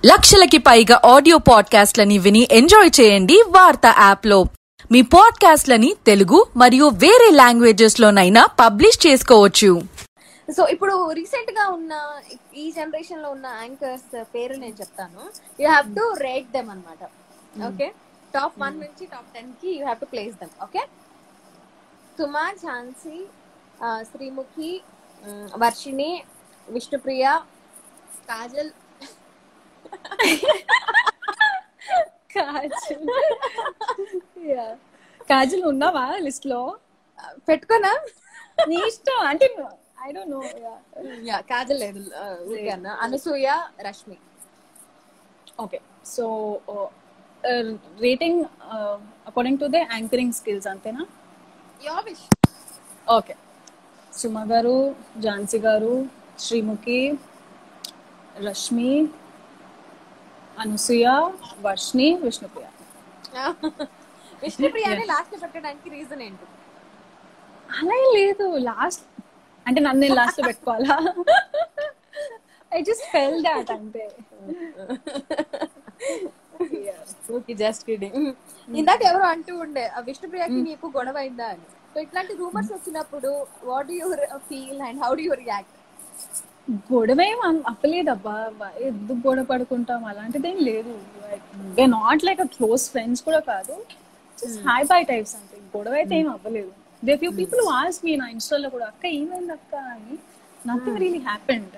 లక్షలకి పైగా ఆడియో పాడ్కాస్ట్లని విని ఎంజాయ్ చేయండి వార్తా యాప్లో మీ పాడ్కాస్ట్లని తెలుగు మరియు వేరే లాంగ్వేజెస్ లోనైనా పబ్లిష్ చేసుకోవచ్చు సో ఇప్పుడు రీసెంట్ గా ఉన్న ఈ జనరేషన్ లో ఉన్న యాంకర్స్ పేరు నేను చెప్తాను you have to rate them అన్నమాట ఓకే టాప్ వన్ నుంచి టాప్ టెన్ కి you have to place them okay Suma Jhansi ఆ, శ్రీముఖి ఉమ్, వర్షిణి విష్ణుప్రియ కాజల్ కాజల్ Yeah. కాజల్ ఉన్నావా లిస్ట్ లో ఆ, పెట్టుకోనా నీ ఇష్టం అంటే I don't know yeah Kajal లేదు ఆ, ఊరికే అన్నా. Anasuya Rashmi okay so rating according to the anchoring skills అంతేనా your wish okay Suma garu Jhansi garu Sreemukhi Rashmi Anasuya Varshini Vishnupriya విష్ణుప్రియని లాస్ట్ పెట్టడానికి రీజన్ ఏంటి అలా ఏం లేదు లాస్ట్ అంటే నన్ను నేను లాస్ట్ పెట్టుకోవాలా ఐ జస్ట్ ఫెల్ దాట్ అంతే ఓకే జస్ట్ కిడింగ్ ఇందాక ఎవరో అంటూ ఉండే ఆ విష్ణుప్రియకి నీకు గొడవ అయిందా అని సో ఇట్లాంటి రూమర్స్ వచ్చినప్పుడు what you feel and how do you react గొడవ ఏం అన్- అప్పలేదబ్బా వా- ఎందుకు గొడవ పడుకుంటాం అలాంటిది ఏం లేదు we not like a close friends కూడా కాదు హై బై టైప్స్ అంతే గొడవ అయితే ఏం అవ్వలేదు they few people was me నా ఇన్స్టాలో కూడా అక్క ఏమైంది అక్క అని నథింగ్ రియలీ హ్యాపెండ్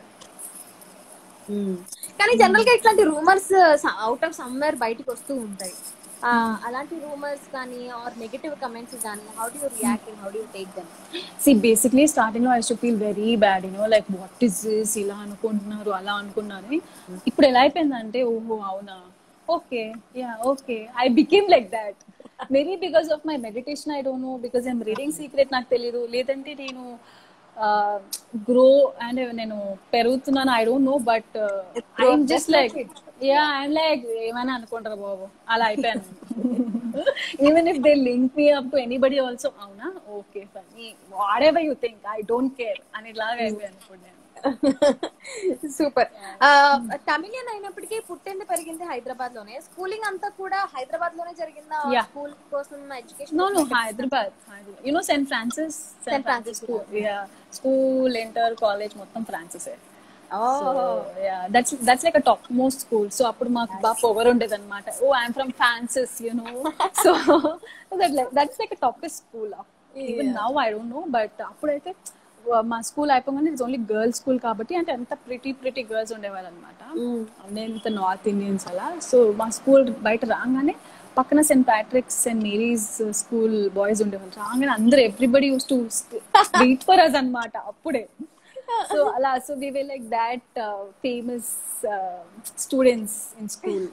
కానీ జనరల్ గా ఇట్లాంటి రూమర్స్ అవుట్ ఆఫ్ సమ్వేర్ బయటకు వస్తూ ఉంటాయి ఆ, అలాంటి రూమర్స్ కానీ ఆర్ నెగటివ్ కమెంట్స్ కానీ how do you react and how do you take them see basically starting లో I to feel very bad you know like what is this ఇలా అనుకుంటున్నారు అలా అనుకున్నారు ఇప్పుడు ఎలా అయిపోయిందంటే ఓహో అవునా okay yeah okay I became like that maybe because of my meditation I don't know because I'm reading secret నాకు తెలియదు లేదంటే నేను గ్రో అండ్ నేను పెరుగుతున్నాను I don't know but I'm just like yeah I'm like ఏమైనా అనుకుంటారు బాబు అలా అయిపోయాను even if they link me up to anybody also అవునా okay funny whatever you think I don't care అని ఇలాగ అయిపోయాను ఇప్పుడు నేను సూపర్ తమిళన్ అయినప్పటికీ పుట్టింది పెరిగింది హైదరాబాద్ లోనే స్కూలింగ్ అంతా కూడా హైదరాబాద్ లోనే జరిగిందా Yeah. స్కూల్ కోసం education No, no, Hyderabad. Hyderabad. You know St. Francis? St. Francis School. Yeah. School, inter, college, మొత్తం Francis that's that's like a top most school so అప్పుడు మాకు బాగా పొగర్ ఉండేది అనమాట oh I'm from Francis you know so that like that's like a toppest school even now I don't know but అప్పుడైతే uh, మా school అయిపోగానే it's only girls school కాబట్టి అంటే అంత ప్రిటీ ప్రిటీ గర్ల్స్ ఉండేవాళ్ళు అనమాట అంత నార్త్ ఇండియన్స్ అలా సో మా స్కూల్ బయట రాగానే పక్కన saint Patrick's saint Mary's school boys ఉండేవాళ్ళు రాగానే అందరూ everybody used to wait for us అనమాట అప్పుడే సో అలా so we were like that famous students in school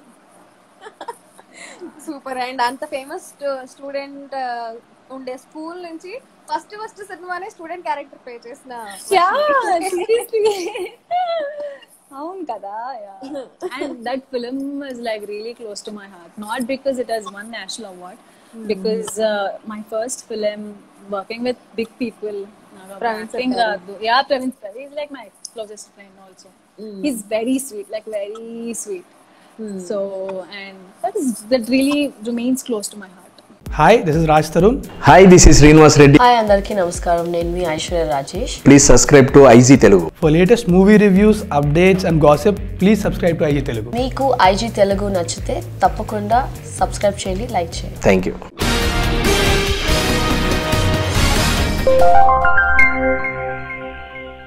super and అంత ఫేమస్ స్టూడెంట్ ఉండే స్కూల్ నుంచి ఫస్ట్ ఫస్ట్ సినిమానే స్టూడెంట్ క్యారెక్టర్ ప్లే చేసిన అవును కదా and that film is like really close to my heart not because it has won national award because my first film working with big people Praveen రాదు yeah Praveen sir is like my closest friend also is very sweet like very sweet so and that is that really remains close to my heart hi this is Raj Tarun hi this is Srinivas Reddy hi అందరికీ నమస్కారం నేను మీ Aishwarya Rajesh please subscribe to IG Telugu for latest movie reviews updates and gossip please subscribe to IG Telugu మీకు IG Telugu నచ్చితే తప్పకుండా subscribe చేయండి like చేయండి thank you